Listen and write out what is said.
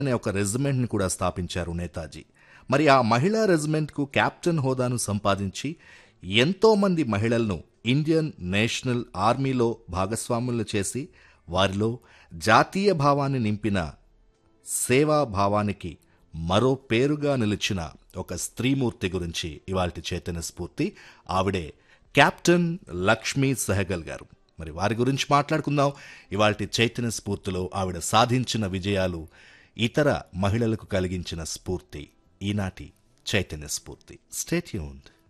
అనే ఒక రెజిమెంట్ని కూడా స్థాపించారు నేతాజీ మరి ఆ మహిళా రెజిమెంట్కు కెప్టెన్ హోదాను సంపాదించి ఎంతో మంది మహిళలను ఇండియన్ నేషనల్ ఆర్మీలో భాగస్వాములు చేసి వారిలో జాతీయ భావాన్ని నింపిన సేవా భావానికి మరో పేరుగా నిలిచిన ఒక స్త్రీమూర్తి గురించి ఇవాల్టి చైతన్య స్ఫూర్తి ఆవిడే కెప్టెన్ లక్ష్మీ సెహగల్ గారు మరి వారి గురించి మాట్లాడుకుందాం ఇవాల్టి చైతన్య స్ఫూర్తిలో ఆవిడ సాధించిన విజయాలు ఇతర మహిళలకు కలిగించిన స్ఫూర్తి ఈనాటి చైతన్య స్ఫూర్తి స్టేట్యూన్డ్